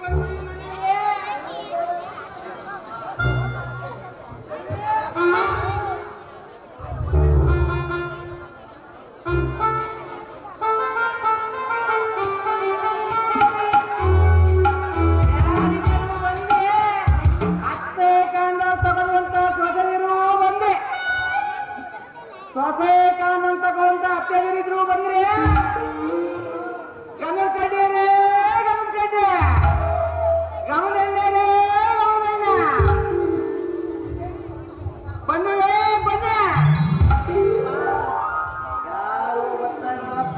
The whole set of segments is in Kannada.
ಬಂದ್ರಿ ಮನೆಗೆ ಯಾರಿಬ್ಬರು ಬಂದ್ರೆ ಅತ್ತೆ ಕಾಂಡ ತಗೊಳ್ಳುವಂತ ಸೊಸೆಯರು ಬಂದ್ರೆ ಸೊಸೆ ಕಾಂಡ ತಗೊಳ್ಳುವಂತ ಅತ್ತೆಯರಿದ್ರು ಬಂದ್ರೆ ಗಮನ ಕಡ್ಡಿಯರೇ ಗಮನ ಕಡ್ಡಿ ಗಮನಣ್ಣರೇ ಗಮನಣ್ಣ ಬಂದ್ರೆ ಬನ್ನಿ ಯಾರು ಗೊತ್ತಾಗಲ್ಲಪ್ಪ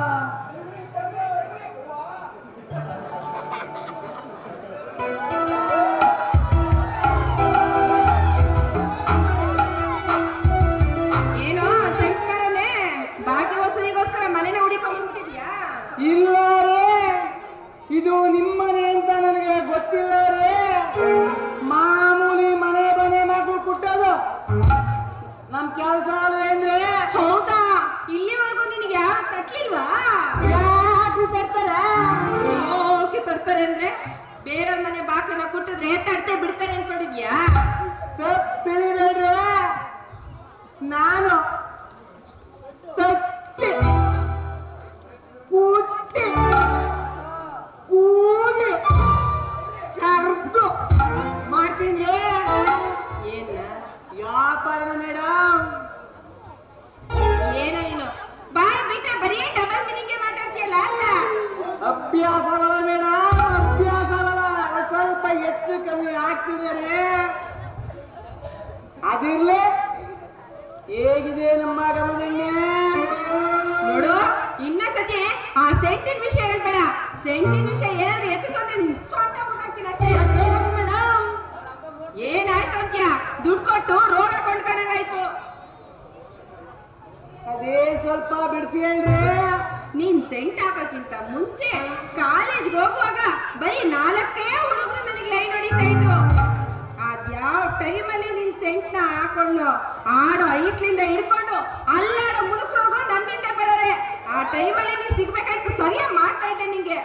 ಏನೋ ಶಂಕರನೇ ಭಾಗ್ಯವಸನಿಗೋಸ್ಕರ ಮನೆನ ಹುಡಿಕೊಂಡ್ಬಿಟ್ಟಿದ್ಯಾ ಇಲ್ಲ ರೇ ಇದು ನಿಮ್ಮನೆ ಅಂತ ನನಗೆ ಗೊತ್ತಿಲ್ಲ ರೇ ಮಾಮೂಲಿ ಮನೆ ಮನೆ ಮಗು ಕುಟ್ಟೋದು ನಮ್ ಕೆಲ್ಸ ಅಲ್ವೇಂದ್ರೆ ಹೌದಾ ಇಲ್ಲಿವರೆಗೂ ನಿನಗೆ ಯಾರು ಕಟ್ಲಿಲ್ವಾ ಯಾಕೆ ತರ್ತಾರೆ ಓಕೆ ತೊಡ್ತಾರೆ ಅಂದ್ರೆ ಬೇರೆಯವ್ರ ಮನೆ ಬಾಕನ ಕುಟ್ಟಿದ್ರೆ ತಟ್ಟೆ ಬಿಡ್ತಾರೆ ಅನ್ಕೊಂಡಿದ್ಯಾ ತಪ್ಪು ತಿಳಿಬೇಡ್ರಿ ನಾನು ತಟ್ಟಿ ಕುಟ್ಟಿ ಕೂಲಿ ಕರ್ದು ಮಾಡ್ತೀನಿ ಏನ ವ್ಯಾಪಾರ ಮೇಡಮ್ ಏನ ನೀನು ಬಾಯ್ ಬಿಟ್ರೆ ಬರೀ ಡಬಲ್ ಮೀನಿಂಗ್ ಮಾತಾಡ್ತೀಯಲ್ಲ ಅಂತ ಅಭ್ಯಾಸಗಳ ಮೇಡಮ್ ಅಭ್ಯಾಸಗಳ ಸ್ವಲ್ಪ ಹೆಚ್ಚು ಕಮ್ಮಿ ಆಗ್ತಿದ್ದಾರೆ ಅದಿರ್ಲಿ ಹೇಗಿದೆ ನಮ್ಮ ಗಮನಣ್ಣೆ ನೋಡು ಇನ್ನ ಸತಿ ಆ ಸೆಂಟಿನ ವಿಷಯ ಹೇಳ್ಬೇಡ ಸೆಂಟಿನ ವಿಷಯ ಏನಾದ್ರು ಎತ್ತು ಅಂದ್ರೆ ನಿನ್ ಸೊಂಟ ಮುಟ್ಟಾಕ್ತೀನಿ ಅಷ್ಟೇ ಮೇಡಮ್ ಏನಾಯ್ತು ಅಂತ್ಯ ದುಡ್ಡು ಕೊಟ್ಟು ರೋಗ ಕೊಂಡ್ಕೊಂಡಂಗಾಯ್ತು ಅದೇ ಸ್ವಲ್ಪ ಬಿಡಿಸಿ ಹೇಳ್ರಿ ನೀನ್ ಸೆಂಟ್ ಹಾಕೋಕ್ಕಿಂತ ಮುಂಚೆ ಕಾಲೇಜ್ಗೆ ಹೋಗುವಾಗ ಬರೀ ನಾಲ್ಕೇ ಹುಡುಗರು ನನಗೆ ಲೈನ್ ಹೊಡಿತಾ ಇದ್ರು ಅದ್ಯಾವ ಟೈಮಲ್ಲಿ ನಿನ್ ಸೆಂಟ್ ನ ಹಾಕೊಂಡು ಆಡೋ ಐಟ್ಲಿಂದ ಹಿಡ್ಕೊಂಡು ಅಲ್ಲಾಡೋ ಮುದುಕರು ನನ್ನಿಂದ ಬರೋರೆ ಆ ಟೈಮಲ್ಲಿ ನೀನ್ ಸಿಗ್ಬೇಕಾಯ್ತು ಸರಿಯಾಗಿ ಮಾಡ್ತಾ ಇದ್ದೆ ನಿಂಗೆ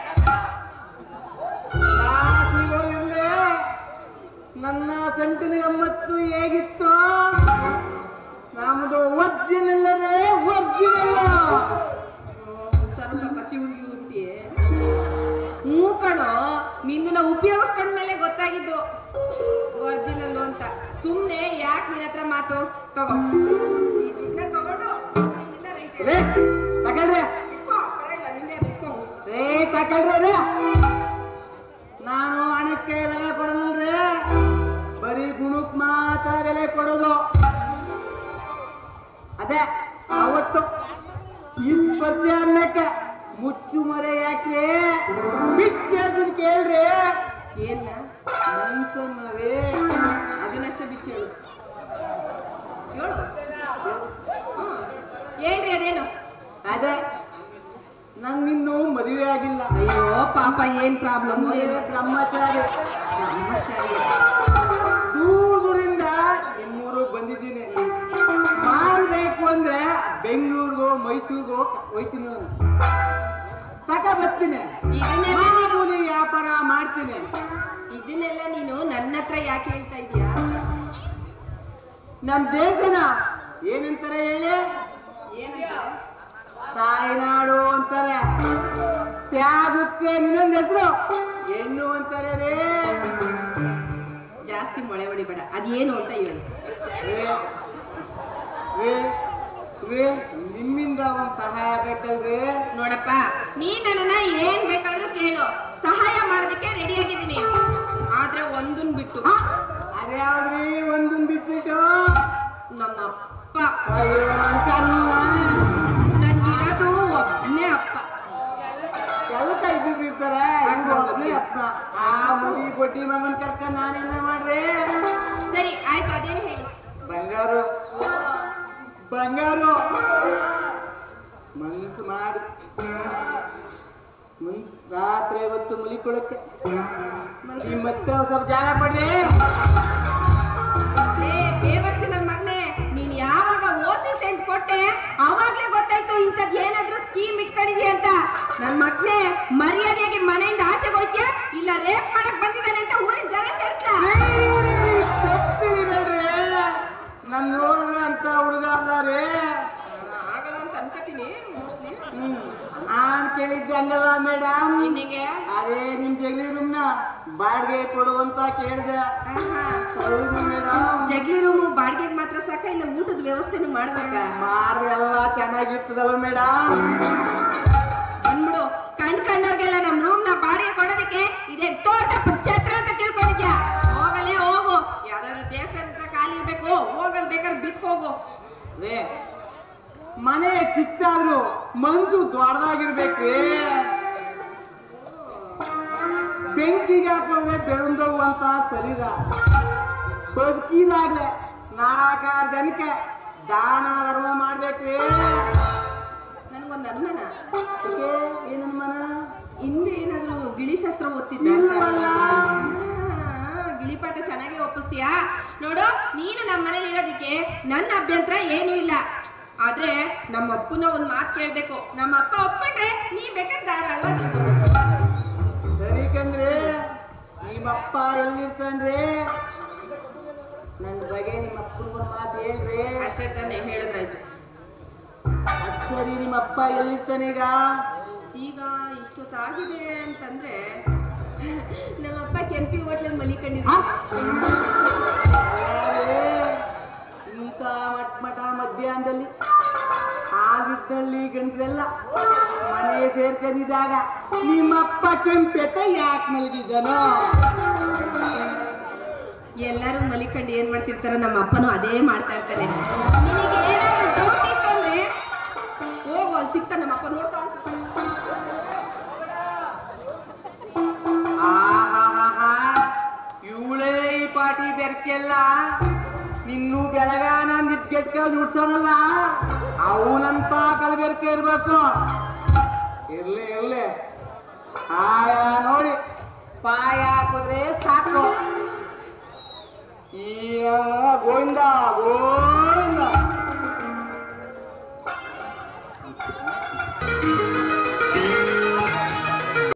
ಸಿಗೋದಿಲ್ಲ ನನ್ನ ಸೆಂಟಿನ ಗಮ್ಮತ್ತು ಹೇಗಿತ್ತು ನಮ್ದು ಒರ್ಜಿನಲ್ ರೇ ಒರ್ಜಿನಲ್ ಸ್ವಲ್ಪ ಪತಿ ಹುಡುಗಿ ಹುಡ್ತಿಯೇ ಹ್ಞೂ ಕಣೋ ನಿಂದನ್ನ ಉಪಯೋಗಿಸ್ಕೊಂಡ್ಮೇಲೆ ಗೊತ್ತಾಗಿದ್ದು ಒರಿಜಿನಲ್ ಅಂತ ಸುಮ್ಮನೆ ಯಾಕೆ ನಿನ್ನ ಹತ್ರ ಮಾತು ತಗೋ ಈ ದುಡ್ಡನ್ನ ತಗೊಂಡು ಇಲ್ಲಿಂದ right ರೇ ತಗೊಳ್ರಿ ಇಟ್ಕೋ ಪರವಾಗಿಲ್ಲ ನಿಂದೆ ಇಟ್ಕೋ ರೇ ತಗೊಳ್ರಿ ರೇ ನಾನು ಹಣಕ್ಕೆ ಬೆಲೆ ಕೊಡೋನಲ್ರಿ ಬರೀ ಗುಣಕ್ ಮಾತ್ರ ಬೆಲೆ ಕೊಡೋದು ಅದೇ ಅವತ್ತು ಇಷ್ಟು ಪರಿಚಯ ಅನ್ನಕ್ಕೆ ಮುಚ್ಚು ಮರೆ ಯಾಕ್ರಿ ಬಿಚ್ಚಿ ಅದನ್ನ ಕೇಳ್ರಿ ಏನ ಮನ್ಸನ್ನರೇ ಅದನ್ನಷ್ಟೇ ಬಿಚ್ಚಿ ಹೇಳು ಹೇಳು ಹ್ಮ್. ಏನ್ರಿ ಅದೇನು ಅದೇ ನಂಗಿನ್ನೂ ಮದುವೆ ಆಗಿಲ್ಲ ಅಯ್ಯೋ ಪಾಪ ಏನ್ ಪ್ರಾಬ್ಲಮ್ ನಮ್ಗೆ ಬ್ರಹ್ಮಚಾರಿ ಬ್ರಹ್ಮಚಾರಿ ದೂರದಿಂದ ನಿಮ್ಮೂರಿಗೆ ಬಂದಿದ್ದೀನಿ ಮಾಡ್ಬೇಕು ಅಂದ್ರೆ ಬೆಂಗಳೂರಿಗೋ ಮೈಸೂರಿಗೋ ಹೋಯ್ತೀನಿ ನಾನು ತಕ ಬರ್ತೀನಿ ಇದನ್ನೆಲ್ಲ ನೀನು ಮಾಮೂಲಿ ವ್ಯಾಪಾರ ಮಾಡ್ತೀನಿ ಇದನ್ನೆಲ್ಲ ನೀನು ನನ್ನ ಹತ್ರ ಯಾಕೆ ಹೇಳ್ತಾ ಇದೀಯಾ ನಮ್ ದೇಶನ ಏನಂತಾರೆ ಹೇಳಿ ಏನಂತ ತಾಯ್ನಾಡು ಅಂತಾರೆ ತ್ಯಾಗಕ್ಕೆ ಇನ್ನೊಂದು ಹೆಸರು ಹೆಣ್ಣು ಅಂತಾರೆ ರೇ ಜಾಸ್ತಿ ಮೊಳೆ ಹೊಡಿಬೇಡ ಅದೇನು ಅಂತ ಹೇಳು ರೇ, ರೇ, ರೇ, ನಿಮ್ಮಿಂದ ಒಂದ್ ಸಹಾಯ ಬೇಕಲ್ರಿ ನೋಡಪ್ಪ ನೀನ್ ನನ್ನನ್ನ ಏನ್ ಬೇಕಾದ್ರೂ ಕೇಳು ಸಹಾಯ ಮಾಡೋದಕ್ಕೆ ರೆಡಿ ಆಗಿದ್ದೀನಿ ಆದ್ರೆ ಒಂದನ್ ಬಿಟ್ಟು ಅದ್ಯಾವ್ದ್ರಿ ಒಂದನ್ ಬಿಟ್ಬಿಟ್ಟು ನಮ್ಮಪ್ಪ ಅಯ್ಯೋ, ನನ್ ಕರ್ಮ. ನನ್ಗಿರೋದು ಒಬ್ಬನೇ ಅಪ್ಪ ಎಲ್ಕ ಇಬ್ಬಿಬ್ರು ಇರ್ತಾರೆ ಇವ್ರು ಒಬ್ನೇ ಅಪ್ಪ ಆ ಮುದಿ ಬೊಡ್ಡಿ ಮಗನ್ ಕರ್ಕ ನಾನೇನ ಮಾಡ್ರಿ ಸರಿ ಆಯ್ತು ಅದೇನು ಹೇಳಿ ಬಂಗಾರು ಬಂಗಾರು ಮನ್ಸು ಮಾಡಿ ಮನ್ಸ್ ರಾತ್ರಿ ಹೊತ್ತು ಮಲಿಕೊಳಕ್ಕೆ ನಿಮ್ಮ ಹತ್ರ ಸ್ವಲ್ಪ ಜಾಗ ಕೊಡ್ರಿ ಏ ಬೇವರ್ಸಿ ನನ್ ಮಗನೇ ನೀನ್ ಯಾವಾಗ ಓಸಿ ಸೆಂಟ್ ಕೊಟ್ಟೆ ಅವಾಗ್ಲೇ ಗೊತ್ತಾಯ್ತು ಇಂಥದ್ ಏನಾದ್ರೂ ಸ್ಕೀಮ್ ಇಟ್ಕೊಂಡಿದ್ಯಾ ಅಂತ ನನ್ ಮಗನೇ ಮರ್ಯಾದೆಗೆ ಮನೆಯಿಂದ ಆಚೆ ಹೋಗ್ತೀಯಾ ಇಲ್ಲ ರೇಪ್ ಬಾಡಿಗೆ ಕೊಡುವಂತ ಕೇಳಿದೆ ಆಹಾ. ಹೌದು ಮೇಡಮ್ ಜಗ್ಲಿ ರೂಮು ಬಾಡಿಗೆಗೆ ಮಾತ್ರ ಸಾಕ ಇಲ್ಲ ಊಟದ ವ್ಯವಸ್ಥೆನೂ ಮಾಡ್ಬೇಕಾ ಮಾಡ್ರಿ ಎಲ್ಲ ಚೆನ್ನಾಗಿರ್ತದಲ್ಲ ಮೇಡಮ್ ಬಂದ್ಬಿಡು ಕಣ್ ಕಂಡವ್ರಿಗೆಲ್ಲ ನಮ್ ರೂಮ್ ನ ಬಾಡಿಗೆ ಕೊಡೋದಕ್ಕೆ ಇದೇ ತೋಟ ಛತ್ರ ಅಂತ ತಿಳ್ಕೊಂಡಿದ್ಯಾ ಹೋಗಲೇ ಹೋಗು ಯಾವ್ದಾದ್ರು ದೇವಸ್ಥಾನ ಹತ್ರ ಖಾಲಿ ಇರ್ಬೇಕು ಹೋಗಲ್ ಬೇಕಾದ್ರೆ ಬಿತ್ಕೋಗು ರೇ ಮನೆ ಚಿಕ್ಕಾದ್ರು ಮಂಜು ದೊಡ್ಡದಾಗಿರ್ಬೇಕ್ರಿ ಬೆಂಕಿಗೆ ಹಾಕಿದ್ರೆ ಬೆರುಂದವು ಶರೀರ ಬದುಕಿದಾಗ್ಲೆ ನಾಲ್ಕಾರು ಜನಕ್ಕೆ ದಾನ ಧರ್ಮ ಮಾಡ್ಬೇಕ್ರಿ ನನ್ಗೊಂದು ಅನುಮಾನ ಏಕೆ? ಏನ್ ಅನುಮಾನ ಹಿಂದೆ ಏನಾದ್ರು ಗಿಳಿಶಾಸ್ತ್ರ ಓದ್ತಿದ್ದ ಇಲ್ವಲ್ಲ. ಗಿಳಿಪಾಠ ಚೆನ್ನಾಗಿ ಒಪ್ಪಿಸ್ತೀಯಾ ನೋಡು ನೀನು ನಮ್ಮ ಮನೇಲಿ ಇರೋದಕ್ಕೆ ನನ್ನ ಅಭ್ಯಂತರ ಏನೂ ಇಲ್ಲ ಆದ್ರೆ ನಮ್ಮ ಅಪ್ಪನ ಒಂದ್ ಮಾತು ಕೇಳ್ಬೇಕು ನಮ್ಮ ಅಪ್ಪ ಒಪ್ಕೊಂಡ್ರೆ ನೀ ಬೇಕಾದ್ರೆ ಧಾರಾಳವಾಗಿರ್ಬೋದು ಸರಿ ಕಂದ್ರಿ ನಿಮ್ಮಪ್ಪ ಎಲ್ಲಿರ್ತಾನ್ರಿ ನನ್ನ ಬಗ್ಗೆ ನಿಮ್ಮ ಅಪ್ಪನ ಮಾತು ಹೇಳ್ರಿ ಅಷ್ಟೇ ತಾನೇ ಹೇಳಿದ್ರಾಯ್ತು ಅದ್ ಸರಿ ನಿಮ್ಮಪ್ಪ ಎಲ್ಲಿರ್ತಾನೆ ಈಗ ಈಗ ಇಷ್ಟೊತ್ತಾಗಿದೆ ಅಂತಂದ್ರೆ ನಮ್ಮಪ್ಪ ಕೆಂಪಿ ಹೋಟ್ಲಲ್ಲಿ ಮಲಿಕೊಂಡಿರ್ತಾರೆ ಅರೆ, ಇಂಥ ಮಟ್ ಮಠ ಮಧ್ಯಾಹ್ನದಲ್ಲಿ ಆಗಿದ್ದಲ್ಲಿ ಗಂಡ್ರೆಲ್ಲ ಮನೆ ಸೇರ್ಕೊಂಡಿದ್ದಾಗ ನಿಮ್ಮಪ್ಪ ಕೆಂಪೆತ ಯಾಕೆ ಮಲಗಿದನೋ ಎಲ್ಲರೂ ಮಲಿಕೊಂಡು ಏನ್ ಮಾಡ್ತಿರ್ತಾರೋ ನಮ್ಮ ಅಪ್ಪನೂ ಅದೇ ಮಾಡ್ತಾ ಇರ್ತಾನೆ ನಿನಗೆ ಏನಾದ್ರು ಡೌಟ್ ಇತ್ತು ಅಂದ್ರೆ ಹೋಗು ಅಲ್ಲಿ ಸಿಗ್ತಾನೆ ನಮ್ಮ ಅಪ್ಪ ನೋಡ್ತಾ ಆಹಾಹಾಹಾ ಇವಳೇ ಈ ಪಾಟಿ ಬೆರ್ಕೆಲ್ಲ ನಿನ್ನೂ ಬೆಳಗಾನ ನಿಟ್ಗೆಟ್ಕ ನುಡ್ಸೋನಲ್ಲ ಅವನಂತ ಕಲಬೆರ್ಕೆ ಇರ್ಬೇಕು ಇರ್ಲಿ ಇರ್ಲಿ ಆಯ ನೋಡಿ ಪಾಯ ಹಾಕಿದ್ರೆ ಸಾಕು